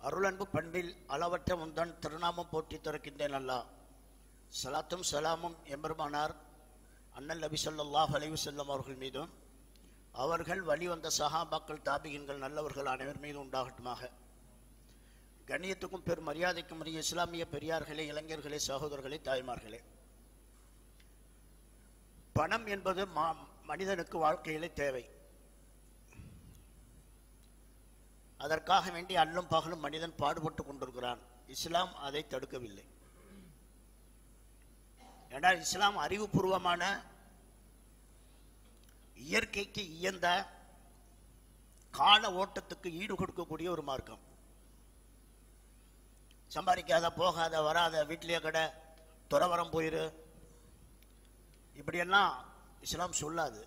அருளன்பு பண்பில் அளவற்ற முந்தன் திருநாமம் போற்றி துறக்கின்றேன் அல்லா சலாத்தும் சலாமும் எம்பெருமானார் அண்ணல் நபி ஸல்லல்லாஹு அலைஹி வஸல்லம் அவர்கள் மீதும் அவர்கள் வழிவந்த சஹாபாக்கள் தாபிகின்கள் நல்லவர்கள் அனைவர் மீதும் உண்டாகட்டுமாக கண்ணியத்துக்கும் பெரும் மரியாதைக்கும் உரிய இஸ்லாமிய பெரியார்களே இளைஞர்களே சகோதரர்களே தாய்மார்களே பணம் என்பது மா மனிதனுக்கு வாழ்க்கையிலே தேவை அதற்காக வேண்டி அல்லும் பகலும் மனிதன் பாடுபட்டு கொண்டிருக்கிறான் இஸ்லாம் அதை தடுக்கவில்லை ஏனால் இஸ்லாம் அறிவுபூர்வமான இயற்கைக்கு இயந்த கால ஓட்டத்துக்கு ஈடு கொடுக்கக்கூடிய ஒரு மார்க்கம் சம்பாதிக்காத போகாத வராத வீட்டிலேயே கடை துறவரம் போயிரு இப்படியெல்லாம் இஸ்லாம் சொல்லாது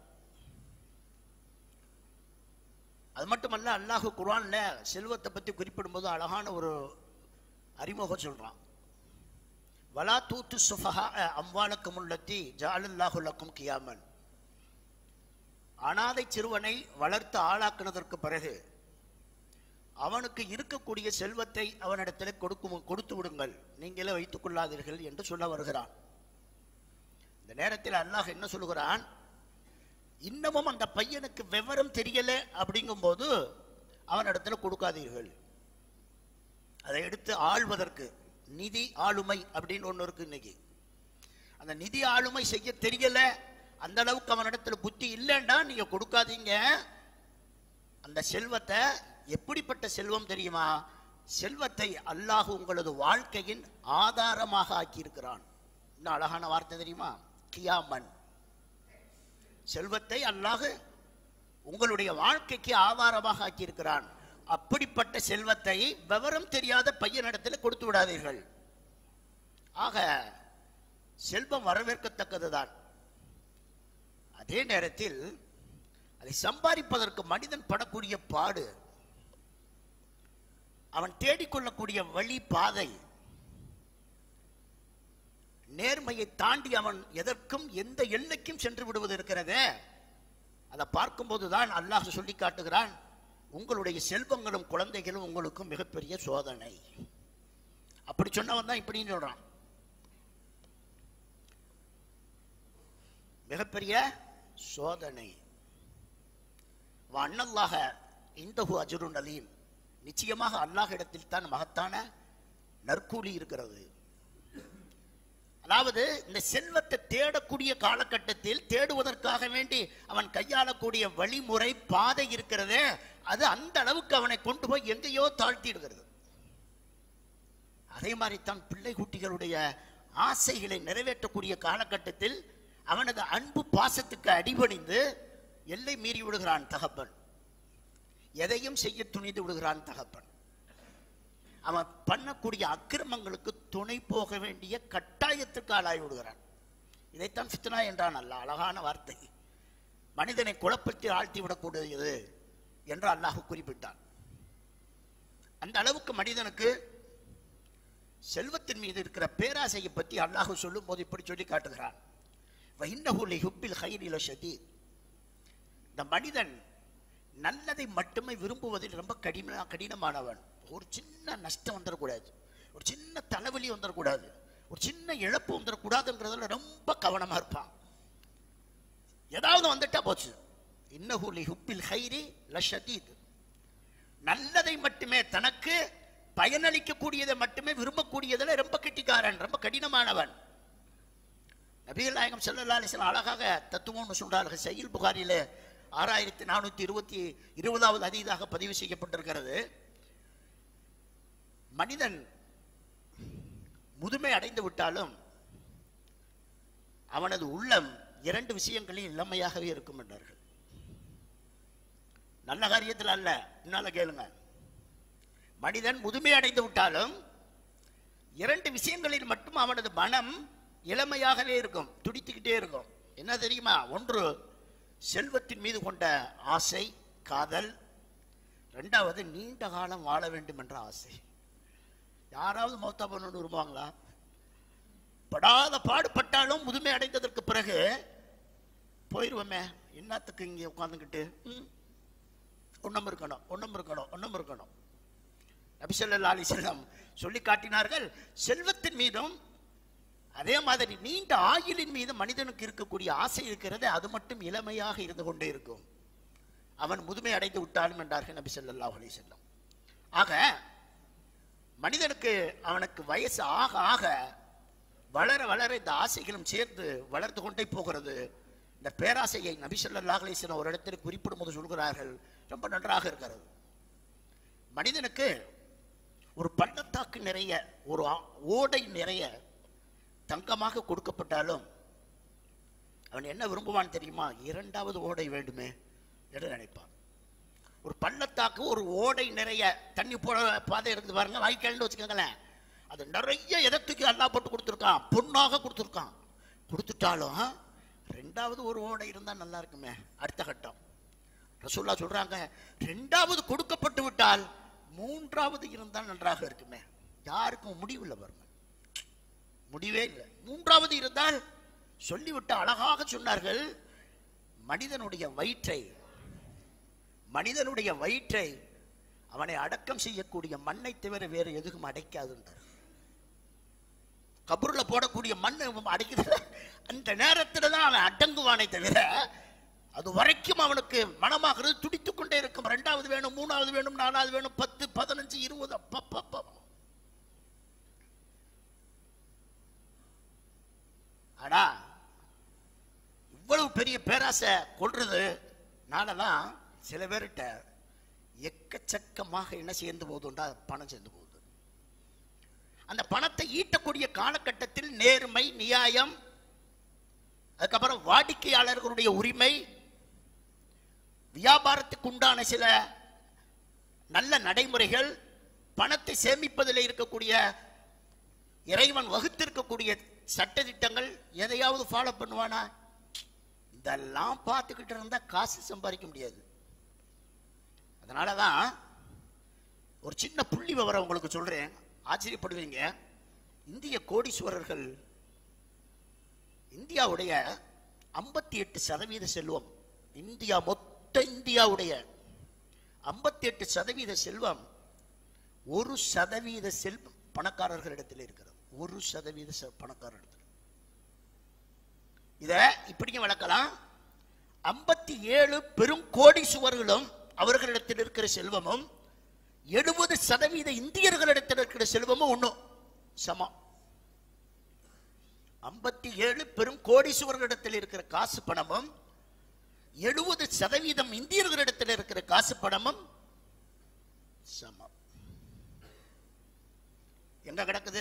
அது மட்டுமல்ல அல்லாஹு குர்ஆன்ல செல்வத்தை பத்தி குறிப்பிடும்போது அழகான ஒரு அறிமுகம் சொல்றான் வலா தூத்து சுஃபஹா அம்வாலக்கும் உள்ளத்தி ஜாலல்லாஹு லக்கும் கியாமன் அனாதை சிறுவனை வளர்த்து ஆளாக்குனதற்கு பிறகு அவனுக்கு இருக்கக்கூடிய செல்வத்தை அவனிடத்தில் கொடுக்கும் கொடுத்து விடுங்கள் நீங்களே வைத்துக் கொள்ளாதீர்கள் என்று சொல்ல வருகிறான் இந்த நேரத்தில் அல்லாஹ் என்ன சொல்லுகிறான் இன்னமும் அந்த பையனுக்கு விவரம் தெரியல அப்படிங்கும்போது அவனிடத்துல கொடுக்காதீர்கள் அதை எடுத்து ஆள்வதற்கு நிதி ஆளுமை அப்படின்னு ஒன்று இருக்கு இன்னைக்கு அந்த நிதி ஆளுமை செய்ய தெரியல அந்த அளவுக்கு அவனிடத்துல புத்தி இல்லைன்னா நீங்க கொடுக்காதீங்க அந்த செல்வத்தை எப்படிப்பட்ட செல்வம் தெரியுமா செல்வத்தை அல்லாஹ் உங்களது வாழ்க்கையின் ஆதாரமாக ஆக்கியிருக்கிறான் இன்னும் அழகான வார்த்தை தெரியுமா கியாமன் செல்வத்தை அல்லாஹ் உங்களுடைய வாழ்க்கைக்கு ஆதாரமாக ஆக்கியிருக்கிறான் அப்படிப்பட்ட செல்வத்தை விவரம் தெரியாத பையனிடத்தில் கொடுத்து விடாதீர்கள் ஆக செல்வம் வரவேற்கத்தக்கதுதான் அதே நேரத்தில் அதை சம்பாதிப்பதற்கு மனிதன் படக்கூடிய பாடு அவன் தேடிக்கொள்ளக்கூடிய வழி பாதை நேர்மையை தாண்டி அவன் எதற்கும் எந்த எல்லைக்கும் சென்று விடுவது இருக்கிறதே அதை பார்க்கும்போதுதான் அல்லாஹ் சொல்லி காட்டுகிறான் உங்களுடைய செல்வங்களும் குழந்தைகளும் உங்களுக்கு மிகப்பெரிய சோதனை அப்படி சொன்னவன் தான் இப்படின்னு சொல்றான் மிகப்பெரிய சோதனை அண்ணல்லாக இந்தகு அஜுருன் அலீம் நிச்சயமாக அல்லாஹ் இடத்தில் தான் மகத்தான நற்கூலி இருக்கிறது அதாவது இந்த செல்வத்தை தேடக்கூடிய காலகட்டத்தில் தேடுவதற்காக வேண்டி அவன் கையாளக்கூடிய வழிமுறை பாதை இருக்கிறதே அது அந்த அளவுக்கு அவனை கொண்டு போய் எங்கேயோ தாழ்த்திடுகிறது அதே மாதிரி தான் பிள்ளை குட்டிகளுடைய ஆசைகளை நிறைவேற்றக்கூடிய காலகட்டத்தில் அவனது அன்பு பாசத்துக்கு அடிபணிந்து எல்லை மீறி விடுகிறான் தகப்பன் எதையும் செய்ய துணிந்து விடுகிறான் தகப்பன் அவன் பண்ணக்கூடிய அக்கிரமங்களுக்கு துணை போக வேண்டிய கட்டாயத்துக்கு ஆளாகி விடுகிறான் இதைத்தான் ஃபித்னா என்றான் அல்ல அழகான வார்த்தை மனிதனை குழப்பத்தில் ஆழ்த்தி விடக்கூடியது என்று அல்லாஹ் குறிப்பிட்டான் அந்த அளவுக்கு மனிதனுக்கு செல்வத்தின் மீது இருக்கிற பேராசையை பற்றி அல்லாஹ் சொல்லும் போது இப்படி சொல்லி காட்டுகிறான் வைன்னஹுலி ஹுப்பில் ஹைரில ஷதீத் இந்த மனிதன் நல்லதை மட்டுமே விரும்புவதில் ரொம்ப கடின கடினமானவன் ஒரு சின்ன நஷ்டம் வந்துடக்கூடாது ஒரு சின்ன தலைவலி வந்துடக்கூடாது ஒரு சின்ன இழப்பு வந்துடக்கூடாதுன்றதுல ரொம்ப கவனமா இருப்பான் ஏதாவது வந்துட்டா போச்சு இன்னஹுலி ஹுப்பில் ஹைரி லஷதீத் நல்லதை மட்டுமே தனக்கு பயனளிக்கக்கூடியதை மட்டுமே விரும்பக்கூடியதில் ரொம்ப கெட்டிக்காரன் ரொம்ப கடினமானவன் நபிகள் நாயகம் செல்லல்லா அலிஸ்லாம் அழகாக தத்துவம்னு சொல்றார்கள் சையில் புகாரில ஆறாயிரத்தி நானூத்தி இருபத்தி இருபதாவது அதீதாக பதிவு செய்யப்பட்டிருக்கிறது மனிதன் முதுமை அடைந்து விட்டாலும் அவனது உள்ளம் இரண்டு விஷயங்களில் இளமையாகவே இருக்கும் என்றார்கள் நல்ல காரியத்தில் அல்ல என்னால கேளுங்க மனிதன் முதுமை அடைந்து விட்டாலும் இரண்டு விஷயங்களில் மட்டும் அவனது மனம் இளமையாகவே இருக்கும் துடித்துக்கிட்டே இருக்கும் என்ன தெரியுமா ஒன்று செல்வத்தின் மீது கொண்ட ஆசை காதல் ரெண்டாவது நீண்ட காலம் வாழ வேண்டும் என்ற ஆசை யாராவது மௌத்தா பண்ணணும்னு விரும்புவாங்களா படாத பாடுபட்டாலும் முதுமை அடைந்ததற்கு பிறகு போயிடுவோமே என்னத்துக்கு இங்கே உட்காந்துக்கிட்டு ஒன்றும் இருக்கணும் ஒன்றும் இருக்கணும் ஒன்றும் இருக்கணும் நபிசல்லா அலிசல்லாம் சொல்லி காட்டினார்கள் செல்வத்தின் மீதும் அதே மாதிரி நீண்ட ஆயுளின் மீது மனிதனுக்கு இருக்கக்கூடிய ஆசை இருக்கிறது அது மட்டும் இளமையாக இருந்து கொண்டே இருக்கும் அவன் முதுமை அடைந்து விட்டாலும் என்றார்கள் நபி ஸல்லல்லாஹு அலைஹி வஸல்லம் ஆக மனிதனுக்கு அவனுக்கு வயசு ஆக ஆக வளர வளர இந்த ஆசைகளும் சேர்ந்து வளர்ந்து கொண்டே போகிறது இந்த பேராசையை நபி ஸல்லல்லாஹு அலைஹி வஸல்லம் ஒரு இடத்தில் குறிப்பிடும் போது சொல்கிறார்கள் ரொம்ப நன்றாக இருக்கிறது மனிதனுக்கு ஒரு பள்ளத்தாக்கு நிறைய ஒரு ஆ- ஓடை நிறைய தங்கமாக கொடுக்கப்பட்டாலும் அவன் என்ன விரும்புவான் தெரியுமா இரண்டாவது ஓடை வேண்டுமே என்று நினைப்பான் ஒரு பள்ளத்தாக்கு ஒரு ஓடை நிறைய தண்ணி போட பாதை இருந்து பாருங்க வாய்க்கால்னு வச்சுக்கோங்களேன் அது நிறைய இடத்துக்கு அல்லா போட்டு கொடுத்துருக்கான் பொண்ணாக கொடுத்துருக்கான் கொடுத்துட்டாலும் ரெண்டாவது ஒரு ஓடை இருந்தா நல்லா இருக்குமே அடுத்த கட்டம் ரசூல்லா சொல்றாங்க ரெண்டாவது கொடுக்கப்பட்டு விட்டால் மூன்றாவது இருந்தால் நன்றாக இருக்குமே யாருக்கும் முடிவில்லை பாருங்க முடிவே இல்லை மூன்றாவது இருந்தால் சொல்லிவிட்டு அழகாக சொன்னார்கள் மனிதனுடைய வயிற்றை மனிதனுடைய வயிற்றை அவனை அடக்கம் செய்யக்கூடிய மண்ணை தவிர வேறு எதுவும் அடைக்காதுன்றார் கபூர்ல போடக்கூடிய மண் அடைக்கிறது அந்த நேரத்துல தான் அவன் அடங்குவானே தவிர அது வரைக்கும் அவனுக்கு மனமாகிறது துடித்துக் கொண்டே இருக்கும் ரெண்டாவது வேணும் மூணாவது வேணும் நாலாவது வேணும் பத்து பதினஞ்சு இருபது அப்பப்பப்ப ஆனா இவ்வளவு பெரிய பேராசை கொள்றது நாளெல்லாம் சில பேர்கிட்ட எக்கச்சக்கமாக என்ன சேர்ந்து போகுதுண்டா பணம் சேர்ந்து போகுது அந்த பணத்தை ஈட்டக்கூடிய காலகட்டத்தில் நேர்மை நியாயம் அதுக்கப்புறம் வாடிக்கையாளர்களுடைய உரிமை வியாபாரத்துக்கு உண்டான சில நல்ல நடைமுறைகள் பணத்தை சேமிப்பதில் இருக்கக்கூடிய இறைவன் வகுத்திருக்கக்கூடிய சட்டதிட்டங்கள் எதையாவது ஃபாலோ பண்ணுவானா இதெல்லாம் பார்த்துக்கிட்டு இருந்தா காசு சம்பாதிக்க முடியாது அதனால தான் ஒரு சின்ன புள்ளி விவரம் உங்களுக்கு சொல்றேன் ஆச்சரியப்படுவீங்க இந்திய கோடீஸ்வரர்கள் இந்தியாவுடைய ஐம்பத்தி எட்டு சதவீத செல்வம் இந்தியா மொத்த இந்தியாவுடைய ஐம்பத்தி எட்டு சதவீத செல்வம் ஒரு சதவீத செல்வம் பணக்காரர்களிடத்தில் இருக்கிறது ஒரு சதவீத செ- பணக்காரரிடத்தில் இத இப்படியும் வளர்க்கலாம் ஐம்பத்தி ஏழு பெரும் கோடீஸ்வரர்களும் அவர்களிடத்தில் இருக்கிற செல்வமும் எழுபது சதவீத இந்தியர்களிடத்தில் இருக்கிற செல்வமும் ஒண்ணும் சமம் ஐம்பத்தி ஏழு பெரும் கோடீஸ்வரர்களிடத்தில் இருக்கிற காசு பணமும் எழுபது சதவீதம் இந்தியர்களிடத்தில் இருக்கிற காசு பணமும் சமம் எங்க கிடக்குது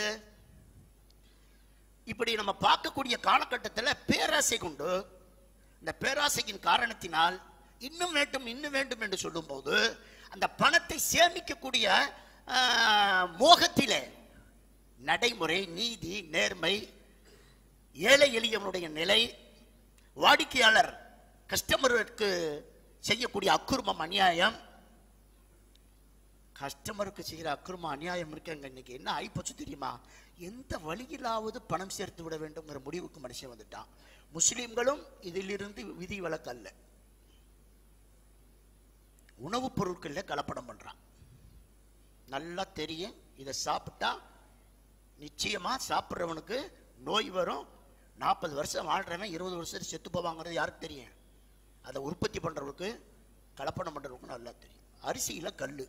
இப்படி நம்ம பார்க்கக்கூடிய காலகட்டத்தில் பேராசை கொண்டு இந்த பேராசையின் காரணத்தினால் இன்னும் வேண்டும் இன்னும் வேண்டும் என்று சொல்லும்போது அந்த பணத்தை சேமிக்கக்கூடிய ஆஹ், மோகத்திலே நடைமுறை நீதி நேர்மை ஏழை எளியவனுடைய நிலை வாடிக்கையாளர் கஸ்டமருக்கு செய்யக்கூடிய அக்குர்மம் அநியாயம் கஸ்டமருக்கு செய்கிற அக்கிரம அநியாயம் இருக்குங்க இன்னைக்கு என்ன ஆயிப்போச்சு தெரியுமா எந்த வழியிலாவது பணம் சேர்த்து விட வேண்டும்ங்கிற முடிவுக்கு மனுஷன் வந்துட்டான் முஸ்லிம்களும் இதிலிருந்து விதி விலக்கல்ல உணவுப் பொருட்கள்ல கலப்படம் பண்றான் நல்லா தெரியும் இதை சாப்பிட்டா நிச்சயமா சாப்பிட்றவனுக்கு நோய் வரும் நாற்பது வருஷம் வாழ்றவன் இருபது வருஷம் செத்து போவாங்கிறது யாருக்கு தெரியும் அதை உற்பத்தி பண்றவனுக்கு கலப்படம் பண்றவனுக்கு நல்லா தெரியும் அரிசியில கல்லு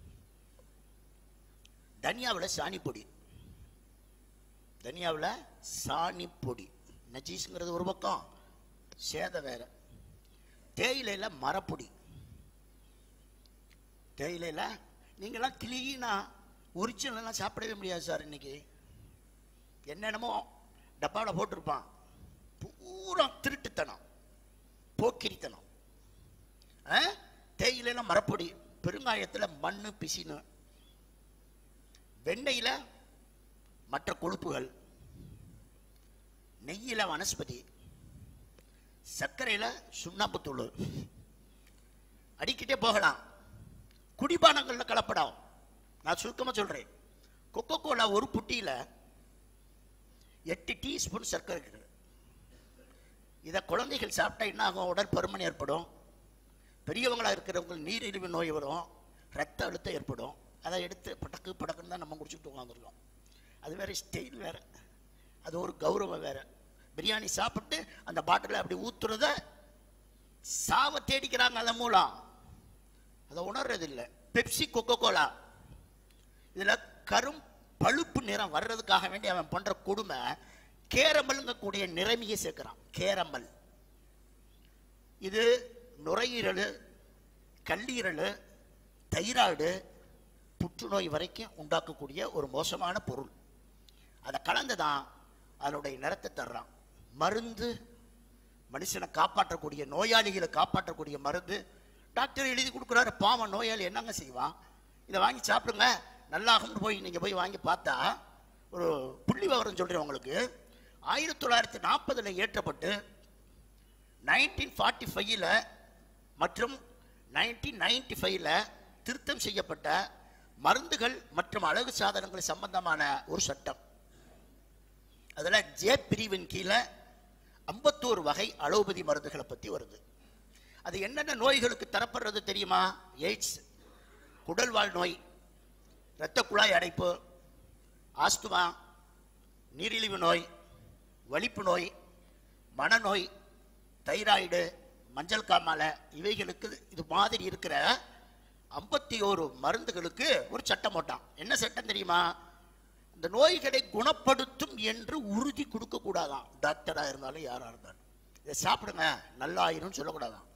தனியாவில் சாணி பொடி தனியாவில் சாணி பொடி நஜீஸ்ங்கிறது ஒரு பக்கம் சேத வேற தேயிலையில் மரப்பொடி தேயிலையில் நீங்களாம் கிளீனா ஒரிஜினலாம் சாப்பிடவே முடியாது சார் இன்னைக்கு என்னென்னமோ டப்பாவில் போட்டிருப்பான் பூரா திருட்டுத்தனம் போக்கிரித்தனம் ஆ? தேயிலையில மரப்பொடி பெருங்காயத்தில் மண்ணு பிசினு வெண்ணெயில மற்ற கொழுப்புகள் நெய்யில வனஸ்பதி சர்க்கரையில சுண்ணாம்புத்தூள் அடிக்கிட்டே போகலாம் குடிபானங்கள்ல கலப்படம் நான் சுருக்கமா சொல்றேன் கொக்கோ கோலா ஒரு புட்டியில எட்டு டீஸ்பூன் சர்க்கரை இருக்குது இதை குழந்தைகள் சாப்பிட்டா என்ன ஆகும் உடற்பருமன் ஏற்படும் பெரியவங்களா இருக்கிறவங்க நீரிழிவு நோய் வரும் ரத்த அழுத்தம் ஏற்படும் அதை எடுத்து படக்கு படக்குன்னு தான் நம்ம குடிச்சுட்டு உட்காந்துருக்கோம் அது வேற ஸ்டைல் வேற அது ஒரு கௌரவம் வேற பிரியாணி சாப்பிட்டு அந்த பாட்டிலை அப்படி ஊத்துறத சாவ தேடிக்கிறாங்க அதன் மூலம் அதை உணர்றது இல்லை பெப்சி கொக்கோ கோலா இதுல கரும் பழுப்பு நிறம் வர்றதுக்காக வேண்டி அவன் பண்ற கொடுமை கேரமல்ங்கக்கூடிய நிறமியை சேர்க்கிறான் கேரமல் இது நுரையீரல் கல்லீரல் தைராய்டு புற்றுநோய் வரைக்கும் உண்டாக்கக்கூடிய ஒரு மோசமான பொருள் அதை கலந்து தான் அதனுடைய நிறத்தை தர்றான் மருந்து மனுஷனை காப்பாற்றக்கூடிய நோயாளிகளை காப்பாற்றக்கூடிய மருந்து டாக்டர் எழுதி கொடுக்குறாரு பாவம் நோயாளி என்னங்க செய்வான் இதை வாங்கி சாப்பிடுங்க நல்லாகும்னு போய் நீங்கள் போய் வாங்கி பார்த்தா ஒரு புள்ளி விவரம் சொல்கிறேன் உங்களுக்கு ஆயிரத்தி தொள்ளாயிரத்தி நாற்பதில் ஏற்றப்பட்டு நைன்டீன் ஃபார்ட்டி ஃபைவ்ல மற்றும் நைன்டீன் நைன்டி ஃபைவ்ல திருத்தம் செய்யப்பட்ட மருந்துகள் மற்றும் அழகு சாதனங்கள் சம்பந்தமான ஒரு சட்டம் அதில் ஜே பிரிவின் கீழே ஐம்பத்தோரு வகை அலோபதி மருந்துகளை பற்றி வருது அது என்னென்ன நோய்களுக்கு தரப்படுறது தெரியுமா எய்ட்ஸ் குடல்வால் நோய் இரத்த குழாய் அடைப்பு ஆஸ்துமா நீரிழிவு நோய் வலிப்பு நோய் மனநோய் தைராய்டு மஞ்சள் காமாலை இவைகளுக்கு இது மாதிரி இருக்கிற ஐம்பத்தி ஓரு மருந்துகளுக்கு ஒரு சட்டம் போட்டான் என்ன சட்டம் தெரியுமா இந்த நோய்களை குணப்படுத்தும் என்று உறுதி கொடுக்க கூடாதாம் டாக்டரா இருந்தாலும் யாரா இருந்தாலும் இதை சாப்பிடுங்க நல்லா ஆயிரும் சொல்லக்கூடாதாம்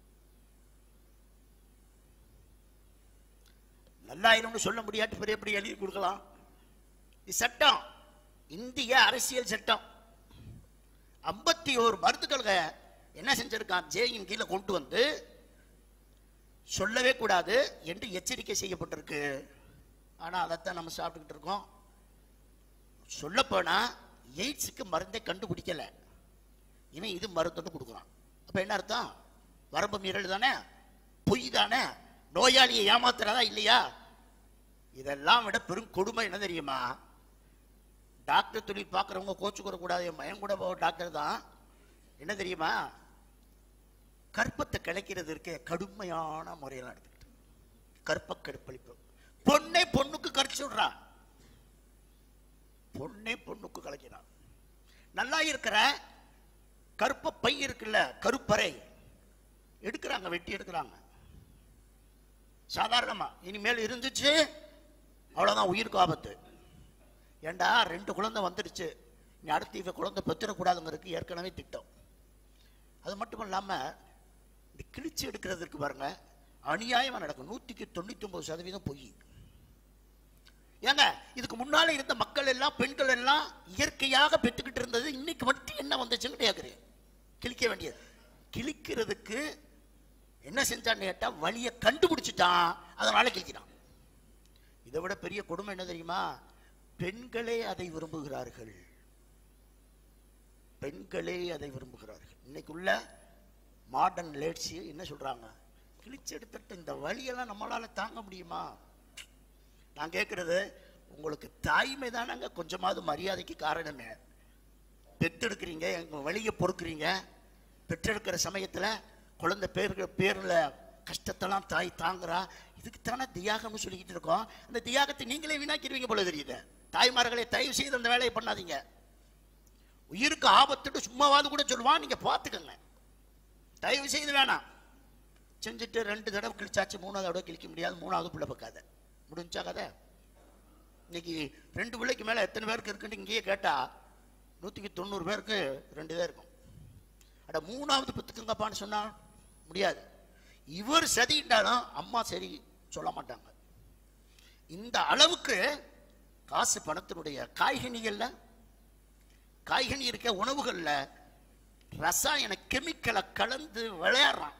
நல்லாயிரம்னு சொல்ல முடியாட்டு பெரிய எப்படி எழுதி கொடுக்கலாம் இது சட்டம் இந்திய அரசியல் சட்டம் ஐம்பத்தி ஓரு மருந்துகளை என்ன செஞ்சிருக்கான் ஜேயின் கீழே கொண்டு வந்து சொல்லவே கூடாது என்று எச்சரிக்கை செய்யப்பட்டிருக்கு ஆனா அதைத்தான் நம்ம சாப்பிட்டுக்கிட்டு இருக்கோம் சொல்லப்போனா எய்ட்ஸுக்கு மருந்தை கண்டுபிடிக்கல இவன் இது மருந்துன்னு கொடுக்குறான் அப்ப என்ன அர்த்தம் வரம்பு மீறல் தானே பொய் தானே நோயாளியை ஏமாத்துறதா இல்லையா இதெல்லாம் விட பெரும் கொடுமை என்ன தெரியுமா டாக்டர் தொழில் பார்க்குறவங்க கோச்சுக்கூட கூடாது என் மயன் கூட போக டாக்டர் தான் என்ன தெரியுமா கற்பத்தை கிளைக்கிறது இருக்க கடுமையான முறையில் நடந்துக்கிட்டு கற்ப கடுப்பளிப்பு பொண்ணை பொண்ணுக்கு கரைச்சு விடுறான் பொண்ணை பொண்ணுக்கு கலைக்கிறான் நல்லா இருக்கிற கருப்ப பை இருக்குல்ல கருப்பறை எடுக்கிறாங்க வெட்டி எடுக்கிறாங்க சாதாரணமா இனிமேல் இருந்துச்சு அவ்வளவுதான் உயிருக்கு ஆபத்து ஏண்டா ரெண்டு குழந்தை வந்துடுச்சு நீ அடுத்து இவ குழந்தை பெற்றுடக்கூடாதுங்கிறதுக்கு ஏற்கனவே திட்டம் அது மட்டும் இல்லாம இந்த கிழிச்சு எடுக்கிறதுக்கு பாருங்க அநியாயமா நடக்கும் நூத்திக்கு தொண்ணூத்தி ஒன்பது சதவீதம் பொய் ஏங்க இதுக்கு முன்னால இருந்த மக்கள் எல்லாம் பெண்கள் எல்லாம் இயற்கையாக பெற்றுக்கிட்டு இருந்தது இன்னைக்கு மட்டும் என்ன வந்துச்சுன்னு கேட்குறேன் கிழிக்க வேண்டியது கிழிக்கிறதுக்கு என்ன செஞ்சான்னு கேட்டா வழியை கண்டுபிடிச்சிட்டான் அதனால கிழிக்கிறான் இதை விட பெரிய கொடுமை என்ன தெரியுமா பெண்களே அதை விரும்புகிறார்கள் பெண்களே அதை விரும்புகிறார்கள் இன்னைக்கு உள்ள மாடர்ன் லேட்ஸி என்ன சொல்றாங்க கிழிச்சு எடுத்துட்டு இந்த வழியெல்லாம் நம்மளால தாங்க முடியுமா நான் கேட்கறது உங்களுக்கு தாய்மை தானங்க கொஞ்சமாவது மரியாதைக்கு காரணமே பெத்தெடுக்கிறீங்க எங்க வழியை பொறுக்குறீங்க பெற்றெடுக்கிற சமயத்துல குழந்தை பேருக்கு பேர்ல கஷ்டத்தெல்லாம் தாய் தாங்குறா இதுக்கு தானே தியாகம்னு சொல்லிக்கிட்டு இருக்கோம் அந்த தியாகத்தை நீங்களே வீணாக்கிடுவீங்க போல தெரியுது தாய்மார்களை தயவு செய்து அந்த வேலையை பண்ணாதீங்க உயிருக்கு ஆபத்துட்டு சும்மாவாது கூட சொல்லுவான் நீங்க பார்த்துக்கங்க தயவு செய்து வேணாம் செஞ்சுட்டு ரெண்டு தடவை கிழிச்சாச்சு மூணாவது தடவை கிழிக்க முடியாது மூணாவது பிள்ளை பார்க்காத முடிஞ்சா கதை இன்னைக்கு ரெண்டு பிள்ளைக்கு மேல எத்தனை பேருக்கு இருக்குன்னு இங்கேயே கேட்டா நூத்திக்கு தொண்ணூறு பேருக்கு ரெண்டு தான் இருக்கும் அட மூணாவது பெத்துக்குங்கப்பான்னு சொன்னா முடியாது இவர் சரிண்டாலும் அம்மா சரி சொல்ல மாட்டாங்க இந்த அளவுக்கு காசு பணத்தினுடைய காய்கனிகள்ல காய்கனி இருக்க உணவுகள்ல ரசாயன கெமிக்கலை கலந்து விளையாடுறான்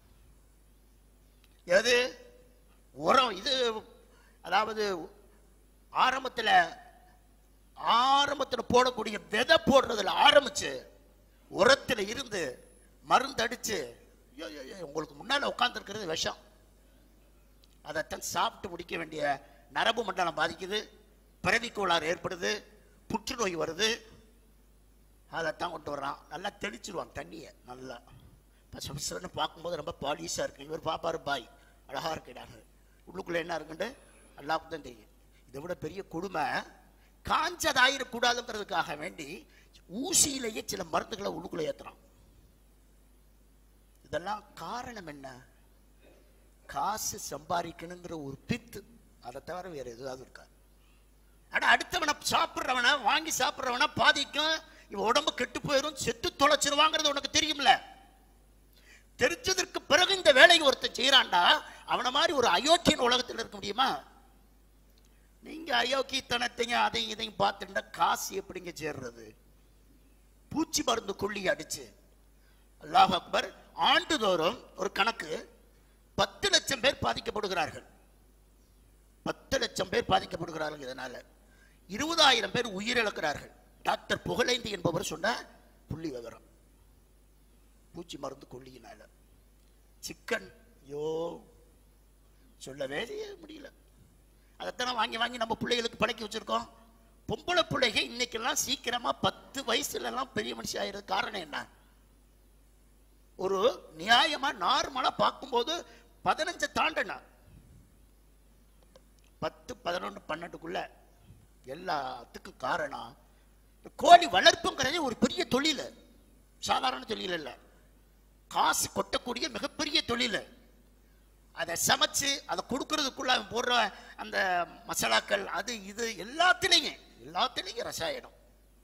எது உரம் இது அதாவது ஆரம்பத்துல ஆரம்பத்துல போடக்கூடிய விதை போடுறதுல ஆரம்பிச்சு உரத்துல இருந்து மருந்தடிச்சு ஐயோ, ஐயோ, ஐயோ, உங்களுக்கு முன்னால உட்கார்ந்துருக்கிறது விஷம் அதைத்தான் சாப்பிட்டு முடிக்க வேண்டிய நரம்பு மண்டலம் பாதிக்குது பிறவி கோளாறு ஏற்படுது புற்றுநோய் வருது அதைத்தான் கொண்டு வர்றான் நல்லா தெளிச்சிருவான் தண்ணியை நல்லா பசு பசுன்னு பார்க்கும்போது ரொம்ப பாலிஷாக இருக்கு இவர் பாப்பாரு பாய் அழகா இருக்கிறாரு உள்ளுக்குள்ள என்ன இருக்குண்டு அல்லாவுக்கு தான் தெரியும் இதை விட பெரிய கொடுமை காஞ்சதாயிரக்கூடாதுங்கிறதுக்காக வேண்டி ஊசியிலேயே சில மருந்துகளை உள்ளுக்குள்ள ஏத்துறான் இதெல்லாம் காரணம் என்ன காசு சம்பாதிக்கணுங்கிற ஒரு பித்து அதை தவிர வேற எதுவாவது இருக்காது ஆனா அடுத்தவனை சாப்பிடுறவன வாங்கி சாப்பிடுறவன பாதிக்கும் இவன் உடம்பு கெட்டு போயிடும் செத்து தொலைச்சிருவாங்கிறது உனக்கு தெரியும்ல தெரிஞ்சதற்கு பிறகு இந்த வேலையை ஒருத்தன் செய்யறான்டா அவன மாதிரி ஒரு அயோக்கியன் உலகத்தில் இருக்க முடியுமா நீங்க அயோக்கியத்தனத்தையும் அதையும் இதையும் பார்த்துட்டா காசு எப்படிங்க சேர்றது பூச்சி மருந்து கொல்லி அடிச்சு அல்லாஹ் அக்பர் ஆண்டுதோறும் ஒரு கணக்கு பத்து லட்சம் பேர் பாதிக்கப்படுகிறார்கள் பத்து லட்சம் பேர் பாதிக்கப்படுகிறார்கள் இதனால இருபதாயிரம் பேர் உயிரிழக்கிறார்கள் டாக்டர் புகழேந்தி என்பவர் சொன்ன புள்ளி விவரம் பூச்சி மருந்து கொல்லியினால சிக்கன் யோ சொல்லவே முடியல அதைத்தானே வாங்கி வாங்கி நம்ம பிள்ளைகளுக்கு பழக்கி வச்சிருக்கோம் பொம்பளை பிள்ளைங்க இன்னைக்கெல்லாம் சீக்கிரமா பத்து வயசுல எல்லாம் பெரிய மனுஷி ஆயிருக்கு காரணம் என்ன ஒரு நியாயமா நார்மலா பார்க்கும்போது பதினஞ்சு தாண்டனா பத்து பதினொன்று பன்னெண்டுக்குள்ள எல்லாத்துக்கும் காரணம் இந்த கோழி வளர்ப்புங்கிறது ஒரு பெரிய தொழில் சாதாரண தொழில் இல்லை காசு கொட்டக்கூடிய மிகப்பெரிய தொழில் அதை சமைச்சு அதை கொடுக்கறதுக்குள்ள அவன் போடுற அந்த மசாலாக்கள் அது இது எல்லாத்துலேயும் எல்லாத்துலேயும் ரசாயனம்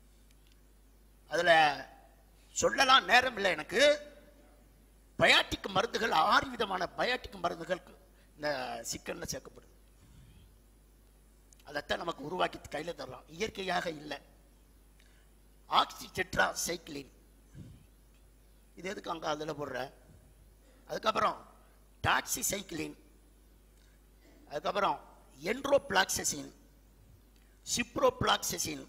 அதில் சொல்லலாம் நேரம் இல்லை எனக்கு பயாட்டிக் மருந்துகள் ஆறு விதமான பயாட்டிக் மருந்துகள் இந்த சிக்கன்ல சேர்க்கப்படுது அதைத்தான் நமக்கு உருவாக்கி கையில் தர்றோம் இயற்கையாக இல்லை ஆக்சிடெட்ரா சைக்கிளின் இது எதுக்கு அங்கே அதில் போடுற அதுக்கப்புறம் டாக்ஸி சைக்கிளின் அதுக்கப்புறம் என்ட்ரோபிளாக்சசின் சிப்ரோபிளாக்சசின்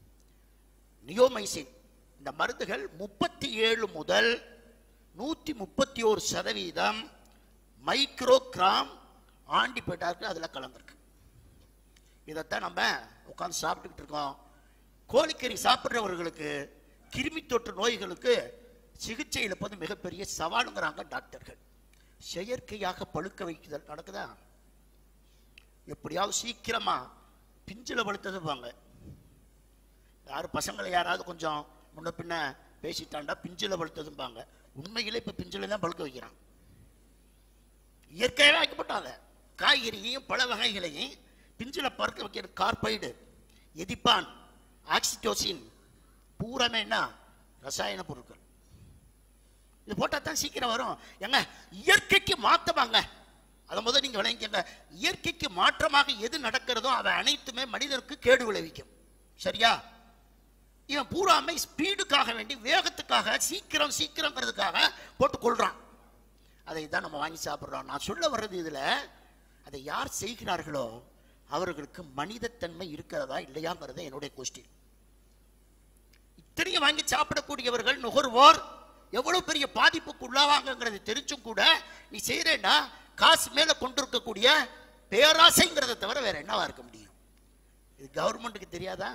நியோமைசின் இந்த மருந்துகள் முப்பத்தி ஏழு முதல் நூற்றி முப்பத்தி ஓரு சதவீதம் மைக்ரோகிராம் ஆண்டிபயோட்டாக்கு அதில் கலந்துருக்கு இதைத்தான் நம்ம உட்காந்து சாப்பிட்டுக்கிட்டு இருக்கோம் கோழிக்கறி சாப்பிட்றவர்களுக்கு கிருமி தொற்று நோய்களுக்கு சிகிச்சை இழப்பது மிகப்பெரிய சவாலுங்கிறாங்க டாக்டர்கள் செயற்கையாக பழுக்க வைக்குதல் நடக்குதா எப்படியாவது சீக்கிரமா பிஞ்சில பழுத்ததுப்பாங்க யார் பசங்களை யாராவது கொஞ்சம் முன்ன பின்ன பேசிட்டாண்டா பிஞ்சில பழுத்ததும்பாங்க உண்மையிலே இப்ப பிஞ்சில தான் பழுக்க வைக்கிறான் இயற்கையாகவே வைக்கப்பட்டாங்க காய்கறியையும் பல வகைகளையும் பிஞ்சில பறக்க வைக்கிற கார்பைடு எதிப்பான் ஆக்சிடோசின் பூராமே என்ன ரசாயன பொருட்கள் இது போட்டா தான் சீக்கிரம் வரும் ஏங்க இயற்கைக்கு மாத்தமாங்க அதை முதல் நீங்க விளங்கிக்கங்க இயற்கைக்கு மாற்றமாக எது நடக்கிறதோ அவை அனைத்துமே மனிதனுக்கு கேடு விளைவிக்கும் சரியா இவன் பூராமை ஸ்பீடுக்காக வேண்டி வேகத்துக்காக சீக்கிரம் சீக்கிரங்கிறதுக்காக போட்டு கொள்றான் அதை தான் நம்ம வாங்கி சாப்பிட்றோம் நான் சொல்ல வர்றது இதுல அதை யார் செய்கிறார்களோ அவர்களுக்கு மனிதத்தன்மை இருக்கிறதா இல்லையாங்கிறத என்னுடைய கொஸ்டின் இத்தனையும் வாங்கி சாப்பிடக்கூடியவர்கள் நுகர்வோர் எவ்வளவு பெரிய பாதிப்புக்கு உள்ளாவாங்கிறது தெரிஞ்சும் கூட நீ செய்யறேன்னா காசு மேல கொண்டிருக்கக்கூடிய பேராசைங்கிறத தவிர வேற என்னவா இருக்க முடியும் இது கவர்மெண்ட்டுக்கு தெரியாதா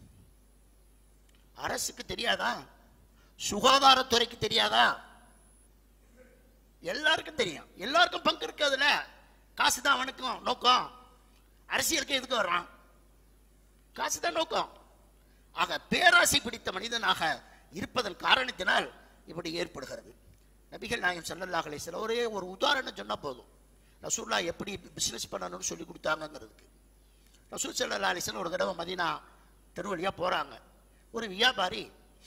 அரசுக்கு தெரியாதா சுகாதாரத்துறைக்கு தெரியாதா எல்லாருக்கும் தெரியும் எல்லாருக்கும் பங்கு இருக்கு அதுல காசு தான் அவனுக்கும் நோக்கம் அரசியலுக்கு எதுக்கு வர்றான் காசு தான் நோக்கம் ஆக பேராசை பிடித்த மனிதனாக இருப்பதன் காரணத்தினால் இப்படி ஏற்படுகிறது நபிகள் நாயகம் ஸல்லல்லாஹு அலைஹி வஸல்லம் ஒரே ஒரு உதாரணம் சொன்னா போதும் ரசூல்லா எப்படி பிசினஸ் பண்ணணும்னு சொல்லி கொடுத்தாங்கங்கிறதுக்கு ரசூல் ஸல்லல்லாஹு அலைஹி வஸல்லம் ஒரு தடவை மதீனா தெரு வழியா போறாங்க ஒரு வியாபாரி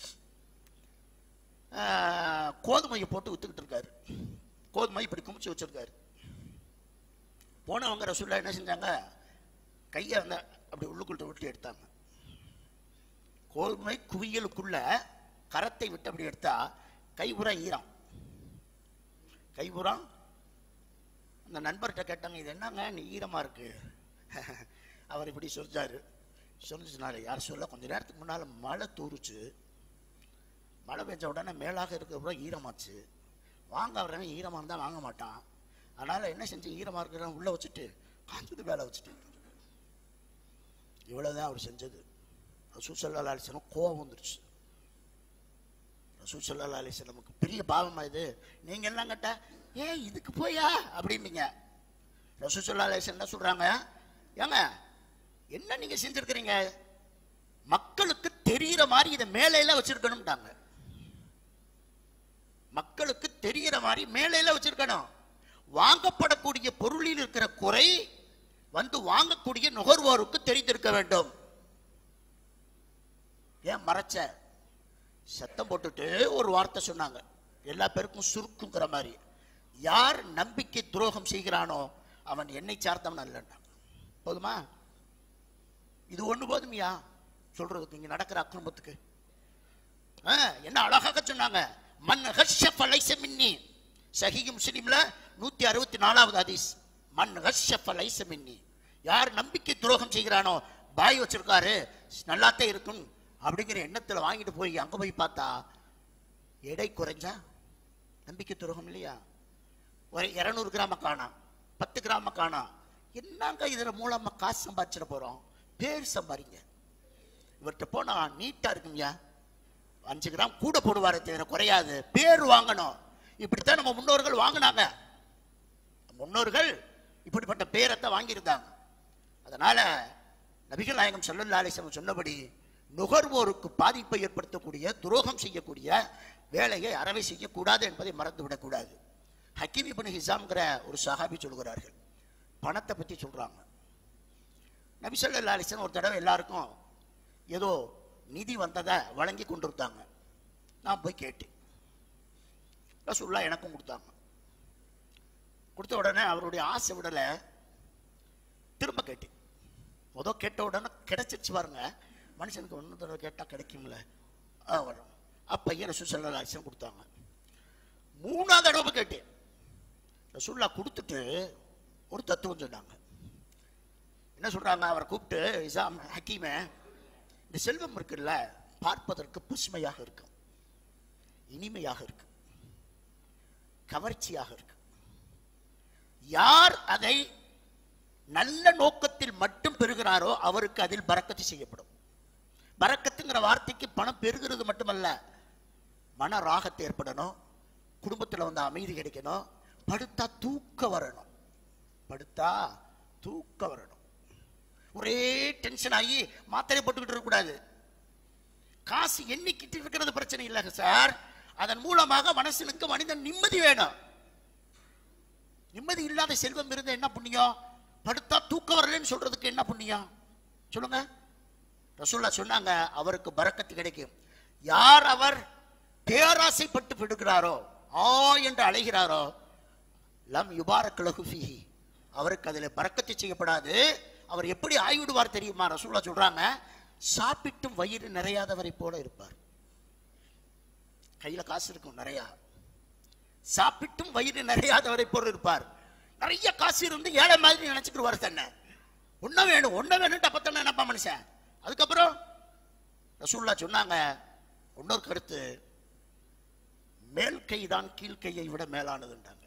ஆஹ், கோதுமையை போட்டு வித்துக்கிட்டு இருக்காரு கோதுமை இப்படி குமிச்சு வச்சிருக்காரு போனவங்க ரசூல்லா என்ன செஞ்சாங்க கையை அந்த அப்படி உள்ளுக்குள்ள விட்டு எடுத்தாங்க கோதுமை குவியலுக்குள்ள கரத்தை விட்டு அப்படி எடுத்தா கைபுறா ஈரம் கைபுறம் அந்த நண்பர்கிட்ட கேட்டாங்க இது என்னங்க நீ ஈரமா இருக்கு அவர் இப்படி சொல்றாரு சொல்லிச்சுனால யார் சொல்ல கொஞ்ச நேரத்துக்கு முன்னால மழை தூருச்சு மழை பெஞ்ச உடனே மேலாக இருக்கிற ஈரமாச்சு வாங்க வரவன் ஈரமாக இருந்தால் வாங்க மாட்டான் அதனால என்ன செஞ்சு ஈரமாக இருக்கிறவன் உள்ள வச்சுட்டு காஞ்சது மேலே வச்சுட்டு இவ்வளவுதான் அவர் செஞ்சது ரசூல் சல்லா அலிஸ்லம் கோவம் வந்துருச்சு ரசூல் சல்லா அலிஸ்லமுக்கு பெரிய பாவமா இது நீங்க எல்லாம் கேட்டா ஏ இதுக்கு போயா அப்படின்னீங்க ரசூல் சல்லா அலிஸ்லம் என்ன சொல்றாங்க ஏங்க என்ன நீங்க செஞ்சிருக்கிறீங்க மக்களுக்கு தெரியிற மாதிரி இதை மேலையில வச்சிருக்கணும்ட்டாங்க மக்களுக்கு தெரிகிற மாதிரி மேலையில வச்சிருக்கணும் வாங்கப்படக்கூடிய பொருளில் இருக்கிற குறை வந்து வாங்கக்கூடிய நுகர்வோருக்கு தெரிந்திருக்க வேண்டும் ஏன் மறைச்ச சத்தம் போட்டுட்டு ஒரு வார்த்தை சொன்னாங்க எல்லா பேருக்கும் சுருக்குங்கிற மாதிரி யார் நம்பிக்கை துரோகம் செய்கிறானோ அவன் என்னை சார்ந்தவன் அல்லன்றாங்க போதுமா இது ஒண்ணு போதுமையா சொல்றதுக்கு இங்க நடக்கிற அக்கிரமத்துக்கு ஆ, என்ன அழகாக சொன்னாங்க மன் ஹஷ்ஷஃப லைஸ மின்னி சஹீஹ் முஸ்லிம்ல நூத்தி அறுபத்தி நாலாவது ஹதீஸ் மன் ஹஷ்ஷஃப லைஸ மின்னி யார் நம்பிக்கை துரோகம் செய்கிறானோ பாய் வச்சிருக்காரு நல்லாத்தான் இருக்கும் அப்படிங்கிற எண்ணத்துல வாங்கிட்டு போய் அங்க போய் பார்த்தா எடை குறைஞ்சா நம்பிக்கை துரோகம் இல்லையா ஒரு இருநூறு கிராம காணாம் பத்து கிராம காணாம் என்னங்க இதுல மூலமா காசு சம்பாதிச்சிட போறோம் பேர் சம்பாதிங்க இவர்கிட்ட போனா நீட்டா இருக்குங்கய்யா அஞ்சு கிராம் கூட போடுவாரே தவிர குறையாது பேர் வாங்கணும் இப்படித்தான் நம்ம முன்னோர்கள் வாங்கினாங்க முன்னோர்கள் இப்படிப்பட்ட பேரத்தை வாங்கியிருந்தாங்க அதனால நபிகள் நாயகம் ஸல்லல்லாஹு அலைஹி வஸல்லம் சொன்னபடி நுகர்வோருக்கு பாதிப்பை ஏற்படுத்தக்கூடிய துரோகம் செய்யக்கூடிய வேலையை அறவை செய்யக்கூடாது என்பதை மறந்துவிடக்கூடாது ஹக்கீம் இப்னு ஹிசாம்ங்கிற ஒரு சஹாபி சொல்கிறார்கள் பணத்தை பற்றி சொல்றாங்க நபி ஸல்லல்லாஹு அலைஹி வஸல்லம் ஒரு தடவை எல்லாருக்கும் ஏதோ நிதி வந்ததை வழங்கி கொண்டிருந்தாங்க நான் போய் கேட்டேன் ரசூல்லா எனக்கும் கொடுத்தாங்க கொடுத்த உடனே அவருடைய ஆசை விடல திரும்ப கேட்டேன் முத கேட்ட உடனே கிடைச்சிருச்சு பாருங்க மனுஷனுக்கு ஒன்று தடவை கேட்டால் கிடைக்கும்ல ஆ, வரும் அப்போ ஐயா ரசூல் சல்லா அலிஸ்லாம் கொடுத்தாங்க மூணாவது தடவை கேட்டேன் ரசூல்லா கொடுத்துட்டு ஒரு தத்துவம் சொன்னாங்க என்ன சொல்றாங்க அவரை கூப்பிட்டு இசாம் ஹக்கீமே இந்த செல்வம் இருக்குல்ல பார்ப்பதற்கு பசுமையாக இருக்கும் இனிமையாக இருக்கு கவர்ச்சியாக இருக்கு யார் அதை நல்ல நோக்கத்தில் மட்டும் பெறுகிறாரோ அவருக்கு அதில் பறக்கத்து செய்யப்படும் பறக்கத்துங்கிற வார்த்தைக்கு பணம் பெறுகிறது மட்டுமல்ல மன ராகத்தை ஏற்படணும் குடும்பத்தில் வந்து அமைதி கிடைக்கணும் படுத்தா தூக்க வரணும் படுத்தா தூக்க வரணும் ஒரே டென்ஷன் ஆகி மாத்திரை போட்டுக்கிட்டு இருக்கக்கூடாது காசு எண்ணிக்கிட்டு இருக்கிறது பிரச்சனை இல்லைங்க சார் அதன் மூலமாக மனசனுக்கு மனிதன் நிம்மதி வேணும் நிம்மதி இல்லாத செல்வம் இருந்தா என்ன புண்ணியம் படுத்தா தூக்க வரலன்னு சொல்றதுக்கு என்ன புண்ணியம் சொல்லுங்க ரசூல்லா சொன்னாங்க அவருக்கு பரக்கத்து கிடைக்கும் யார் அவர் பேராசைப்பட்டு விடுகிறாரோ ஆ என்று அழைகிறாரோ லம் யுபாரக் லஹு ஃபீஹி அவருக்கு அதில் பறக்கத்து செய்யப்படாது அவர் எப்படி ஆய்விடுவார் தெரியுமா ரசூல்லா சொல்றாங்க சாப்பிட்டும் வயிறு நிறையாதவரை போல இருப்பார் கையில காசு இருக்கும் நிறையா சாப்பிட்டும் வயிறு நிறையாதவரை போல இருப்பார் நிறைய காசு இருந்து ஏழை மாதிரி நினைச்சுக்கிடுவார் தன்னை ஒன்ன வேணும் ஒன்ன வேணும்ட்டு அப்பத்தானே நினைப்பா மனுஷன் அதுக்கப்புறம் ரசூல்லா சொன்னாங்க இன்னொரு கருத்து மேல் கைதான் கீழ் கையை விட மேலானதுன்றாங்க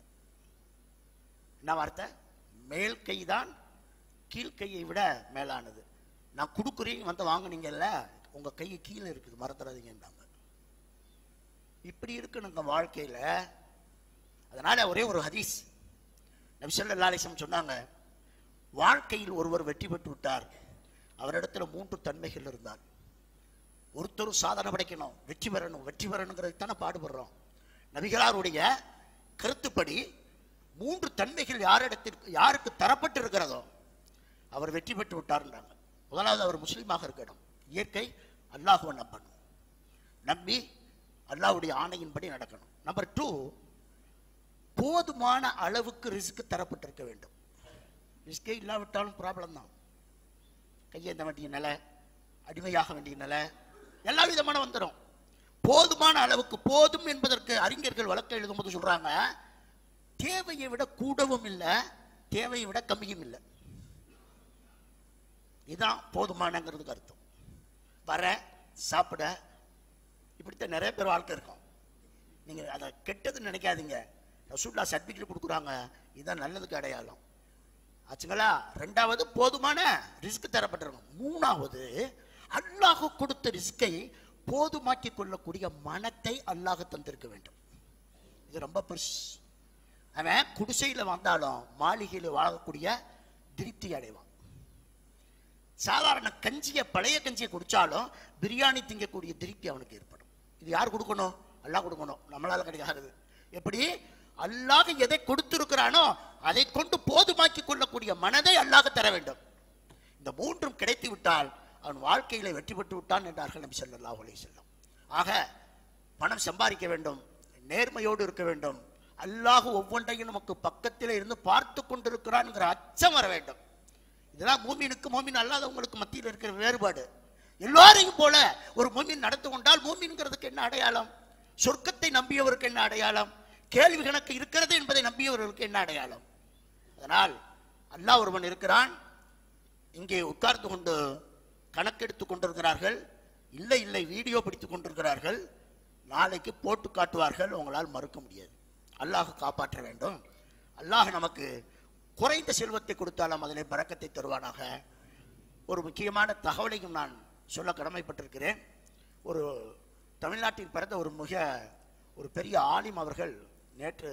என்ன வார்த்தை மேல் கைதான் கீழ் கையை விட மேலானது நான் கொடுக்குறேன் வந்து வாங்குனீங்கல்ல உங்க கை கீழே இருக்குது மறந்துடாதீங்கன்றாங்க இப்படி இருக்கணுங்க வாழ்க்கையில அதனால ஒரே ஒரு ஹதீஸ் நபி ஸல்லல்லாஹு அலைஹி வஸல்லம் சொன்னாங்க வாழ்க்கையில் ஒருவர் வெற்றி பெற்று விட்டார் அவரிடத்துல மூன்று தன்மைகள் இருந்தார் ஒருத்தரும் சாதனை படைக்கணும் வெற்றி பெறணும் வெற்றி பெறணுங்கிறதுக்கு தானே பாடுபடுறோம் நபிகளாருடைய கருத்துப்படி மூன்று தன்மைகள் யாரிடத்திற்கு யாருக்கு தரப்பட்டு இருக்கிறதோ அவர் வெற்றி பெற்று விட்டார்ன்றாங்க முதலாவது அவர் முஸ்லீமாக இருக்கணும் இயற்கை அல்லாஹுவை நம்பணும் நம்பி அல்லாஹ்வுடைய ஆணையின்படி நடக்கணும் நம்பர் டூ போதுமான அளவுக்கு ரிஸ்க் தரப்பட்டிருக்க வேண்டும் ரிஸ்கே இல்லாவிட்டாலும் ப்ராப்ளம் தான் கையேந்த வேண்டிய நிலை அடிமையாக வேண்டிய நிலை எல்லா விதமான வந்துடும் போதுமான அளவுக்கு போதும் என்பதற்கு அறிஞர்கள் வழக்கு எழுதும்போது சொல்றாங்க தேவையை விட கூடவும் இல்லை தேவையை விட கம்மியும் இல்லை இதுதான் போதுமானங்கிறதுக்கு அர்த்தம் வர சாப்பிட இப்படித்தான் நிறைய பேர் வாழ்க்கை இருக்கும் நீங்க அதை கெட்டதுன்னு நினைக்காதீங்க ரசூல்லா சர்டிஃபிகேட் கொடுக்குறாங்க இதுதான் நல்லதுக்கு அடையாளம் ஆச்சுங்களா ரெண்டாவது போதுமான ரிஸ்க் தரப்பட்டிருக்கும் மூணாவது அல்லாஹ் கொடுத்த ரிஸ்கை போதுமாக்கி கொள்ளக்கூடிய மனத்தை அல்லாஹ் தந்திருக்க வேண்டும் இது ரொம்ப பெருசு அவன் குடிசையில் வந்தாலும் மாளிகையில் வாழக்கூடிய திருப்தி அடைவான் சாதாரண கஞ்சியை பழைய கஞ்சியை குடிச்சாலும் பிரியாணி திங்கக்கூடிய திருப்தி அவனுக்கு ஏற்படும் இது யார் கொடுக்கணும் அல்லாஹ் கொடுக்கணும் நம்மளால கிடைக்காது எப்படி அல்லாஹ் எதை கொடுத்திருக்கிறானோ அதை கொண்டு போதுமாக்கி கொள்ளக்கூடிய மனதை அல்லாஹ் தர வேண்டும் இந்த மூன்றும் கிடைத்து விட்டால் அவன் வாழ்க்கையில வெற்றி பெற்று விட்டான் என்றார்கள் நபி ஸல்லல்லாஹு அலைஹி வஸல்லம் ஆக பணம் சம்பாதிக்க வேண்டும் நேர்மையோடு இருக்க வேண்டும் அல்லாஹ் ஒவ்வொன்றையும் நமக்கு பக்கத்தில் இருந்து பார்த்து கொண்டிருக்கிறான்ங்கிற அச்சம் வர வேண்டும் இதெல்லாம் மூமினுக்கு மூமின் அல்லாதவங்களுக்கு மத்தியில் இருக்கிற வேறுபாடு எல்லாரையும் போல ஒரு மூமின் நடந்து கொண்டால் மூமின்கிறதுக்கு என்ன அடையாளம் சொர்க்கத்தை நம்பியவருக்கு என்ன அடையாளம் கேள்வி கணக்கு இருக்கிறது என்பதை நம்பியவர்களுக்கு என்ன அடையாளம் அதனால் அல்லாஹ் ஒருவன் இருக்கிறான் இங்கே உட்கார்ந்து கொண்டு கணக்கெடுத்துக் கொண்டிருக்கிறார்கள் இல்லை இல்லை வீடியோ பிடித்துக் கொண்டிருக்கிறார்கள் நாளைக்கு போட்டு காட்டுவார்கள் உங்களால் மறுக்க முடியாது அல்லாஹ் காப்பாற்ற வேண்டும் அல்லாஹ் நமக்கு குறைந்த செல்வத்தை கொடுத்தாலும் அதிலே பறக்கத்தை தருவானாக ஒரு முக்கியமான தகவலையும் நான் சொல்ல கடமைப்பட்டிருக்கிறேன் ஒரு தமிழ்நாட்டில் பிறந்த ஒரு மிக ஒரு பெரிய ஆலிம் அவர்கள் நேற்று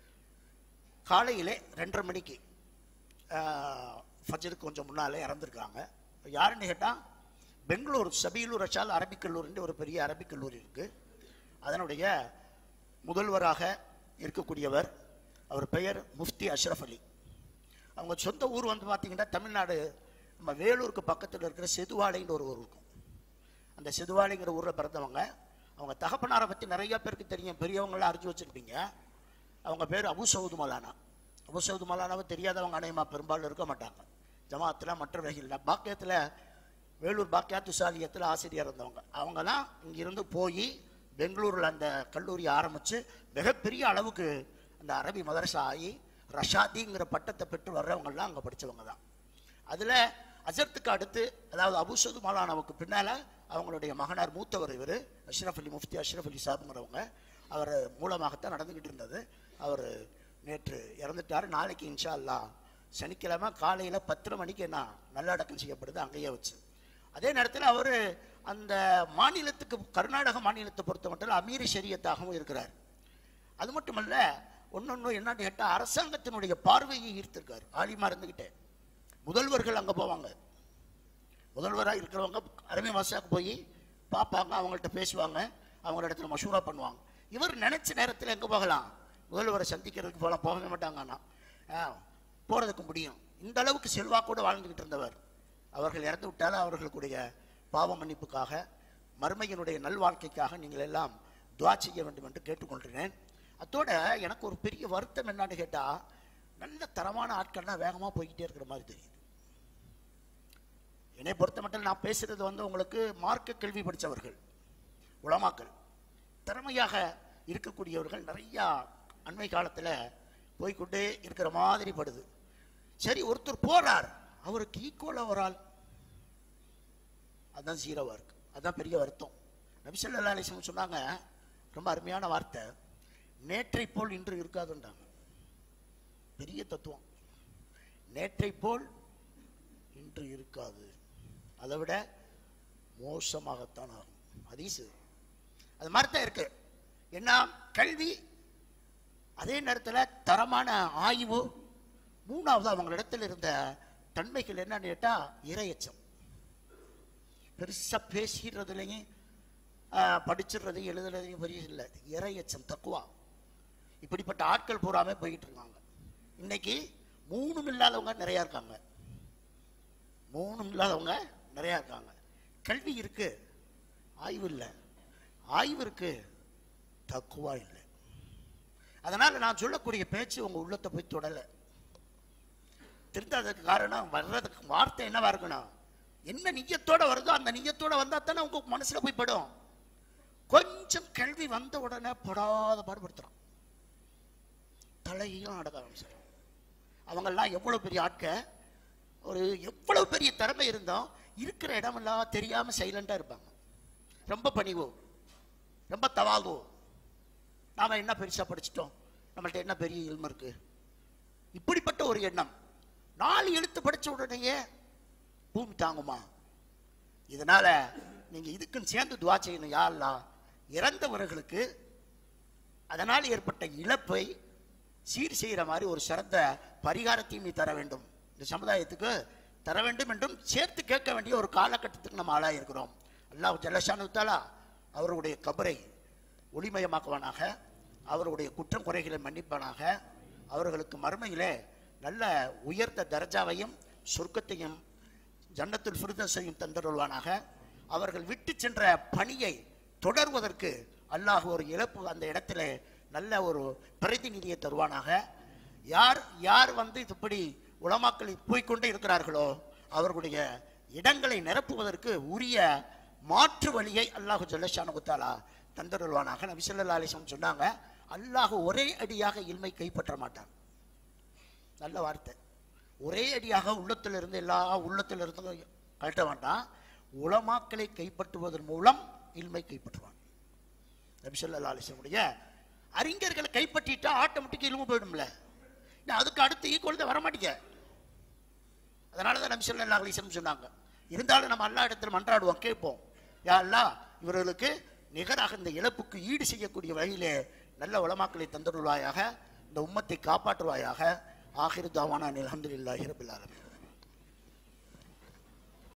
காலையிலே ரெண்டரை மணிக்கு ஆஹ், ஃபஜருக்கு கொஞ்சம் முன்னாலே இறந்துருக்காங்க யாருன்னு கேட்டால் பெங்களூர் சபீலூர் ரஷால் அரபிக் கல்லூரின்னு ஒரு பெரிய அரபிக் கல்லூரி இருக்குது அதனுடைய முதல்வராக இருக்கக்கூடியவர் அவர் பெயர் முஃப்தி அஷ்ரஃப் அலி அவங்க சொந்த ஊர் வந்து பார்த்தீங்கன்னா தமிழ்நாடு நம்ம வேலூருக்கு பக்கத்தில் இருக்கிற செதுவாலைன்னு ஒரு ஊர் இருக்கும் அந்த செதுவாலைங்கிற ஊரில் பிறந்தவங்க அவங்க தகப்பனாரை பற்றி நிறைய பேருக்கு தெரியும் பெரியவங்களாம் அறிஞ்சு வச்சிருப்பீங்க அவங்க பேர் அபு சவுது மலானா அபு சவுது மலானாவை தெரியாதவங்க அநேகமா பெரும்பாலும் இருக்க மாட்டாங்க ஜமாத்தில் மற்ற வகையில் பாக்கியத்தில் வேலூர் பாக்கியாத்து சாலியத்தில் ஆசிரியர் இருந்தவங்க அவங்க தான் இங்கிருந்து போய் பெங்களூரில் அந்த கல்லூரி ஆரம்பித்து மிகப்பெரிய அளவுக்கு அந்த அரபி மதரசா ஆகி ரஷாதிங்கிற பட்டத்தை பெற்று வர்றவங்கெல்லாம் அங்கே படித்தவங்க தான் அதில் அஜர்த்துக்கு அடுத்து அதாவது அபுசது மௌலானாவுக்கு பின்னால் அவங்களுடைய மகனார் மூத்தவர் இவர் அஷ்ரஃப் அலி முஃப்தி அஷ்ரஃப் அலி சாப்ங்கிறவங்க அவர் மூலமாகத்தான் நடந்துக்கிட்டு இருந்தது அவர் நேற்று இறந்துட்டார் நாளைக்கு இன்ஷா அல்லாஹ் சனிக்கிழமை காலையில் பத்தரை மணிக்கு என்ன நல்லடக்கம் செய்யப்படுது அங்கேயே வச்சு அதே நேரத்தில் அவர் அந்த மாநிலத்துக்கு கர்நாடக மாநிலத்தை பொறுத்த மட்டும் அமீர் ஷரியத்தாகவும் இருக்கிறார் அது மட்டுமல்ல ஒன்னொன்று என்னன்னு கேட்டால் அரசாங்கத்தினுடைய பார்வையை ஈர்த்திருக்காரு ஆலிமா இருந்துக்கிட்டே முதல்வர்கள் அங்கே போவாங்க முதல்வராக இருக்கிறவங்க அரபி மாசாக்கு போய் பார்ப்பாங்க அவங்கள்ட்ட பேசுவாங்க அவங்கள இடத்துல மஷூரா பண்ணுவாங்க இவர் நினைச்ச நேரத்தில் எங்கே போகலாம் முதல்வரை சந்திக்கிறதுக்கு போகலாம் போகவே மாட்டாங்க ஆனால் போகிறதுக்கு முடியும் இந்த அளவுக்கு செல்வாக்கோடு வாழ்ந்துக்கிட்டு இருந்தவர் அவர்கள் இறந்து விட்டாலும் அவர்களுடைய பாவ மன்னிப்புக்காக மறுமையினுடைய நல்வாழ்க்கைக்காக நீங்கள் எல்லாம் துவா செய்ய வேண்டும் என்று கேட்டுக்கொள்கிறேன் அத்தோட எனக்கு ஒரு பெரிய வருத்தம் என்னன்னு கேட்டால் நல்ல தரமான ஆட்கள்லாம் வேகமாக போய்கிட்டே இருக்கிற மாதிரி தெரியுது என்னை பொறுத்த மட்டும் நான் பேசுறது வந்து உங்களுக்கு மார்க்க கேள்வி படித்தவர்கள் உலமாக்கள் திறமையாக இருக்கக்கூடியவர்கள் நிறையா அண்மை காலத்தில் போய்க்கொண்டே இருக்கிற மாதிரி படுது சரி ஒருத்தர் போறார் அவருக்கு ஈக்குவலாக ஒரு ஆள் அதுதான் ஜீரோவாக இருக்கு அதுதான் பெரிய வருத்தம் நபிசல்லா அலிஸ்லம் சொன்னாங்க ரொம்ப அருமையான வார்த்தை நேற்றை போல் இன்று இருக்காதுன்றாங்க பெரிய தத்துவம் நேற்றை போல் இன்று இருக்காது அதை விட மோசமாகத்தான் ஆகும் ஹதீஸு அது மாதிரி தான் இருக்கு என்ன கல்வி அதே நேரத்தில் தரமான ஆய்வு மூணாவது அவங்களிடத்தில் இருந்த தன்மைகள் என்னன்னு கேட்டால் இரையச்சம் பெருசாக பேசிடுறதுலையும் படிச்சிடுறதையும் எழுதுறதையும் பெரிய இல்லை இரையச்சம் தக்குவா இப்படிப்பட்ட ஆட்கள் பூராமே போயிட்டு இருக்காங்க இன்னைக்கு மூணும் இல்லாதவங்க நிறையா இருக்காங்க மூணும் இல்லாதவங்க நிறையா இருக்காங்க கல்வி இருக்கு ஆய்வு இல்லை ஆய்வு இருக்கு தக்குவா இல்லை அதனால நான் சொல்லக்கூடிய பேச்சு உங்க உள்ளத்தை போய் தொடலை திருந்தாததுக்கு காரணம் வர்றதுக்கு வார்த்தை என்னவா இருக்கணும் என்ன நிஜத்தோட வருதோ அந்த நிஜத்தோட வந்தா தானே உங்க மனசுல போய் படும் கொஞ்சம் கல்வி வந்த உடனே படாத பாடுபடுத்துறான் தலையும் அடக்க ஆரம்பிச்சிடும் அவங்கெல்லாம் எவ்வளவு பெரிய ஆட்க ஒரு எவ்வளவு பெரிய திறமை இருந்தோம் இருக்கிற இடமெல்லாம் தெரியாம சைலண்டா இருப்பாங்க ரொம்ப பணிவு ரொம்ப தவாகு நாம என்ன பெருசா படிச்சிட்டோம் நம்மள்ட்ட என்ன பெரிய இல்ம இருக்கு இப்படிப்பட்ட ஒரு எண்ணம் நாலு எழுத்து படிச்ச உடனேயே பூமி தாங்குமா இதனால நீங்க இதுக்குன்னு சேர்ந்து துவா செய்யணும் யாரெல்லாம் இறந்தவர்களுக்கு அதனால் ஏற்பட்ட இழப்பை சீர் செய்கிற மாதிரி ஒரு சிறந்த பரிகாரத்தையும் நீ தர வேண்டும் இந்த சமுதாயத்துக்கு தர வேண்டும் என்றும் சேர்த்து கேட்க வேண்டிய ஒரு காலகட்டத்துக்கு நம்ம ஆளாக இருக்கிறோம் அல்லாஹ் ஜல்லஷானு தாலா அவருடைய கபரை ஒளிமயமாக்குவானாக அவருடைய குற்றம் குறைகளை மன்னிப்பானாக அவர்களுக்கு மறுமையிலே நல்ல உயர்ந்த தர்ஜாவையும் சொர்க்கத்தையும் ஜன்னத்துல் ஃபிர்தஸையும் தந்தருள்வானாக அவர்கள் விட்டு சென்ற பணியை தொடர்வதற்கு அல்லாஹ் ஒரு இழப்பு அந்த இடத்துல நல்ல ஒரு பிரதிநிதியை தருவானாக யார் யார் வந்து இப்படி உலமாக்கள் போய்க்கொண்டே இருக்கிறார்களோ அவர்களுடைய இடங்களை நிரப்புவதற்கு உரிய மாற்று வழியை அல்லாஹு ஜல்லஷானுத்தாலா தந்தருள்வானாக நபி ஸல்லல்லாஹு அலைஹி வஸல்லம் சொன்னாங்க அல்லாஹ் ஒரே அடியாக இல்மை கைப்பற்ற மாட்டான் நல்ல வார்த்தை ஒரே அடியாக உள்ளத்தில் இருந்து எல்லா உள்ளத்தில் இருந்து கழட்ட வேண்டாம் உலமாக்களை கைப்பற்றுவதன் மூலம் இல்மை கைப்பற்றுவான் நபி ஸல்லல்லாஹு அலைஹி வஸல்லம் அறிஞர்களை கைப்பற்றிட்டா ஆட்டோமேட்டிக் இல்மு போயிடும்ல இன்னும் அதுக்கு அடுத்து ஈக்குவல் வர மாட்டீங்க அதனால தான் நபி ஸல்லல்லாஹு அலைஹி வஸல்லம் சொன்னாங்க இருந்தாலும் நம்ம அல்லா இடத்துல மன்றாடுவோம் கேட்போம் யா அல்லாஹ் இவர்களுக்கு நிகராக இந்த இழப்புக்கு ஈடு செய்யக்கூடிய வகையிலே நல்ல உலமாக்களை தந்துருவாயாக இந்த உம்மத்தை காப்பாற்றுவாயாக ஆஹிர் தாவானா அல்ஹம்துலில்லாஹி ரபில் ஆலமீன்